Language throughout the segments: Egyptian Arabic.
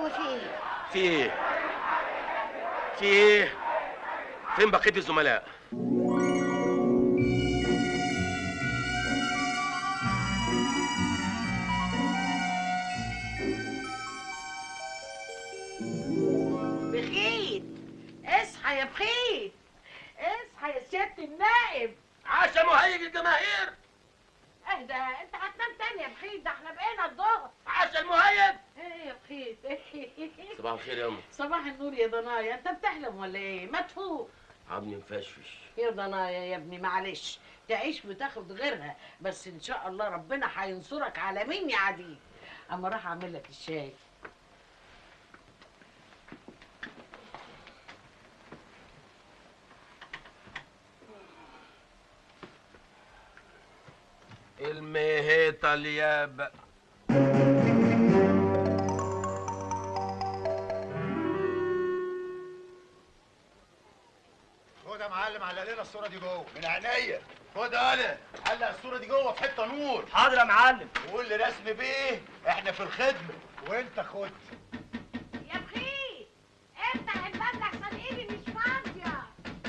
في ايه في ايه في ايه فين بقيه الزملاء بخيت اصحى يا بخيت اصحى يا سياده النائب عاش مهيج الجماهير اهدى انت هتنام تاني يا بخيت ده احنا بقينا الظهر عاش المهيج ايه يا بخيت صباح الخير يا امي صباح النور يا ضنايا انت بتحلم ولا ايه ما تفوق عظمي مفشفش يا ضنايا يا ابني معلش تعيش وتاخد غيرها بس ان شاء الله ربنا هينصرك على مين يا عديد اما راح اعمل لك الشاي المهيطة الياب خد يا معلم علق لنا الصوره دي جوه من عينيا خد انا علق الصوره دي جوه في حته نور حاضر يا معلم وقول لي رسم بيه احنا في الخدمه وانت خد يا بخيت افتح الباب لحسن ايدي مش فاضيه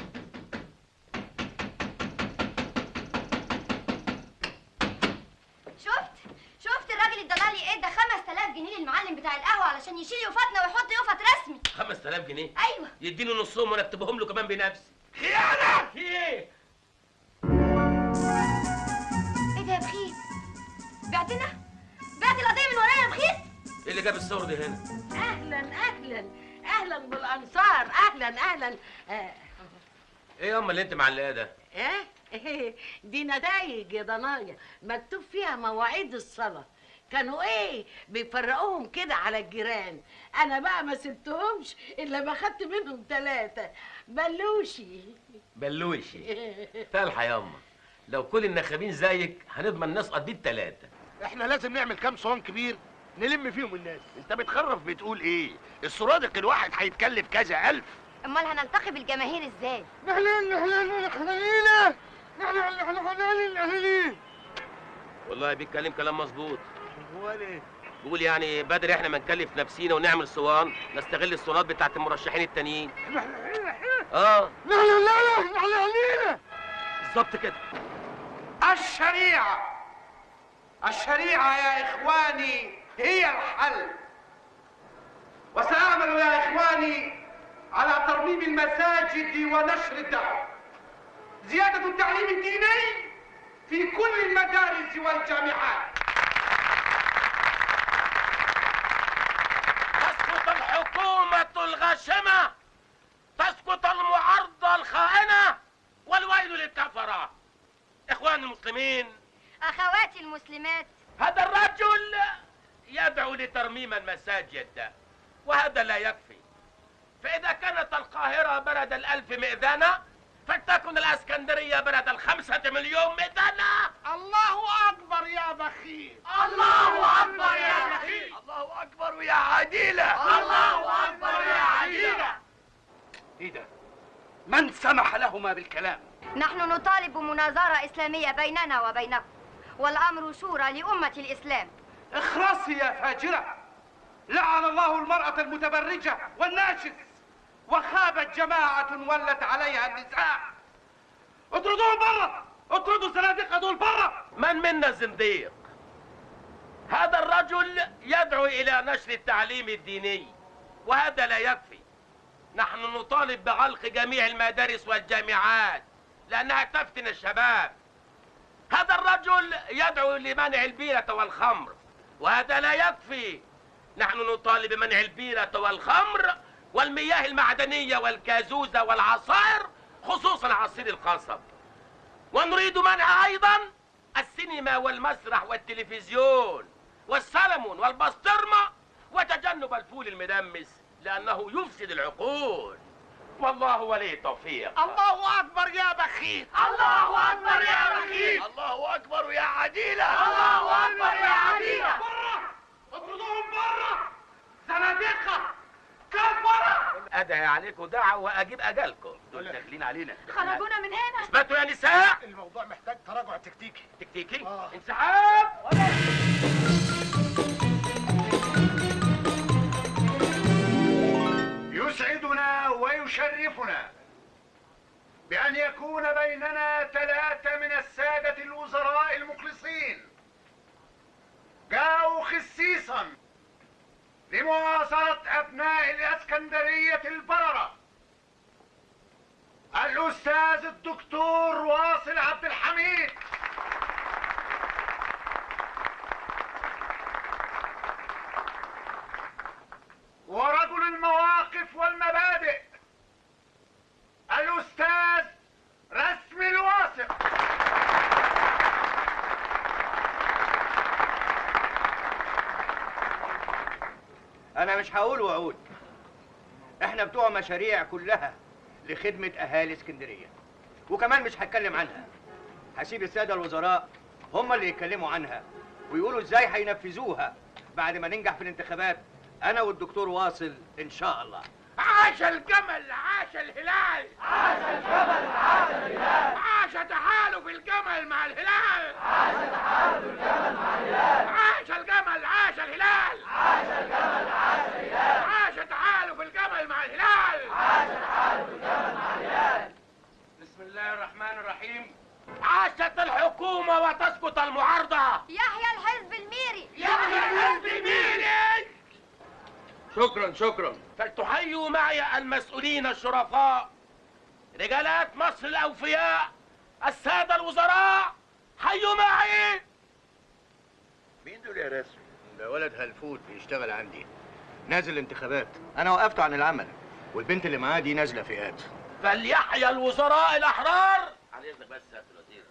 شفت شفت الراجل الدلالي ادى 5000 جنيه للمعلم بتاع القهوه علشان يشيل يوفتنا ويحط يوفت رسمي 5000 جنيه ايوه يديني نصهم وانا اكتبهم له كمان بنفسي خيانة في ايه ايه ده يا بخيت بعتنا بعت القضيه من ورانا يا بخيت ايه اللي جاب الصور دي هنا اهلا اهلا اهلا بالانصار اهلا اهلا آه. ايه يا امه اللي انت معلقاه ده ايه إيه، دي نتايج يا ضنايا مكتوب فيها مواعيد الصلاة كانوا ايه بيفرقوهم كده على الجيران انا بقى ما سبتهمش الا ما خدت منهم ثلاثة بلوشي بلوشي فالحة يا امه لو كل النخابين زيك هنضمن نسقط دي التلاتة احنا لازم نعمل كام صوان كبير نلم فيهم الناس انت بتخرف بتقول ايه السرادق الواحد هيتكلف كذا الف امال هنلتقي بالجماهير ازاي نحن نحن نحن نحن نحن نحن نحن والله بيتكلم كلام مظبوط هو ليه بيقول يعني بدري احنا ما نكلف نفسينا ونعمل صوان نستغل الصوانات بتاعت المرشحين التانيين اه لا لا لا لا علينا بالظبط كده الشريعة الشريعة يا إخواني هي الحل وسأعمل يا إخواني على ترميم المساجد ونشر الدعوة زيادة التعليم الديني في كل المدارس والجامعات تسقط الحكومة الغاشمة تسقط المعارضة الخائنة والويل للكفرة إخواني المسلمين اخواتي المسلمات هذا الرجل يدعو لترميم المساجد وهذا لا يكفي فإذا كانت القاهرة بلد الألف مئذنة فلتكن الإسكندرية بلد الخمسة مليون مئذنة الله أكبر يا بخيل الله أكبر يا بخيل الله اكبر يا عديله الله أكبر يا عجيلة ايه ده من سمح لهما بالكلام نحن نطالب بمناظرة إسلامية بيننا وبينكم والأمر شورى لأمة الإسلام اخرسي يا فاجرة لعن الله المرأة المتبرجة والناشز وخابت جماعة ولت عليها النساء اطردوهم برا اطردوا الزنادقة دول برا من منا الزنديق هذا الرجل يدعو إلى نشر التعليم الديني وهذا لا يكفي نحن نطالب بغلق جميع المدارس والجامعات لأنها تفتن الشباب هذا الرجل يدعو لمنع البيرة والخمر وهذا لا يكفي نحن نطالب بمنع البيرة والخمر والمياه المعدنية والكازوزة والعصائر خصوصا عصير القصب ونريد منع أيضا السينما والمسرح والتلفزيون والسلمون والبسطرمة وتجنب الفول المدمس لأنه يفسد العقول والله ولي التوفيق الله أكبر يا بخيل الله أكبر يا بخيل الله اكبر يا عديله الله أكبر يا عديلة برا اطردوهم برا زنادقة كفرة أدعي عليكم دعوة وأجيب أجلكم دول داخلين علينا خرجونا من هنا اثبتوا يا نساء الموضوع محتاج تراجع تكتيكي تكتيكي آه. انسحاب يشرفنا بأن يكون بيننا ثلاثة من السادة الوزراء المخلصين جاءوا خصيصا لمواصلة أبناء الإسكندرية البررة الأستاذ الدكتور واصل عبد الحميد ورجل المواقف والمبادئ الأستاذ رسمي الواثق انا مش هقول وعود احنا بتوع مشاريع كلها لخدمة اهالي اسكندرية وكمان مش هتكلم عنها هسيب السادة الوزراء هم اللي يتكلموا عنها ويقولوا ازاي هينفذوها بعد ما ننجح في الانتخابات انا والدكتور واصل ان شاء الله عاش الجمل عاش الهلال عاش الجمل عاش الهلال عاش تحالف الجمل مع الهلال عاش تحالف الجمل مع الهلال عاش الجمل عاش الهلال عاش الجمل عاش الهلال عاش تحالف الجمل مع الهلال عاش تحالف الجمل مع الهلال بسم الله الرحمن الرحيم عاشت الحكومة وتسقط المعارضة يحيى الحزب الميري يحيى الحزب الميري شكرا شكرا فلتحيوا معي المسؤولين الشرفاء رجالات مصر الأوفياء السادة الوزراء حيوا معي مين دول يا رسمي ده ولد هلفوت بيشتغل عندي نازل انتخابات انا وقفت عن العمل والبنت اللي معاه دي نازله فئات فليحيا الوزراء الأحرار على إذنك بس يا سيادة الوزير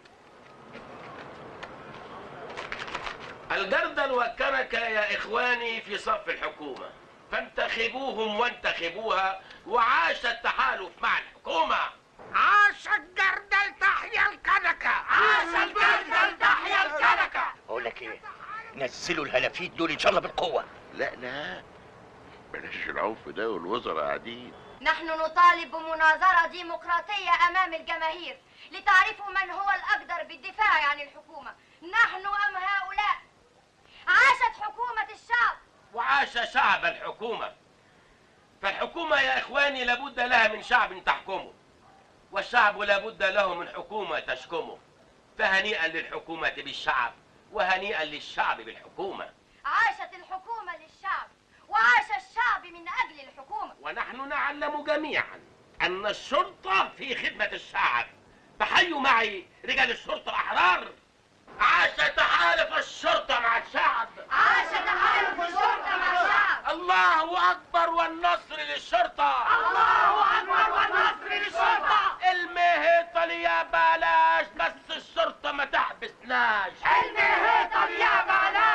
الجردل والكنكة يا إخواني في صف الحكومة فانتخبوهم وانتخبوها وعاش التحالف مع الحكومة عاش الجردل تحيا الكنكة عاش الجردل تحيا الكنكة اقول لك ايه نزلوا الهلافيت دول ان شاء الله بالقوه لا لا بلاش العنف ده والوزراء قاعدين نحن نطالب بمناظرة ديمقراطية أمام الجماهير لتعرفوا من هو الأقدر بالدفاع عن الحكومة نحن أم هؤلاء عاشت حكومة الشعب وعاش شعب الحكومة فالحكومة يا إخواني لابد لها من شعب تحكمه والشعب لابد له من حكومة تشكمه فهنيئا للحكومة بالشعب وهنيئا للشعب بالحكومة عاشت الحكومة للشعب وعاش الشعب من أجل الحكومة ونحن نعلم جميعا أن الشرطة في خدمة الشعب فحيوا معي رجال الشرطة الأحرار عاش تحالف الشرطة مع الشعب عاش تحالف الشرطة مع الشعب الله أكبر والنصر للشرطة الله أكبر والنصر للشرطة المهيطة يا بلاش بس الشرطة ما تحبسناش المهيطة يا بلاش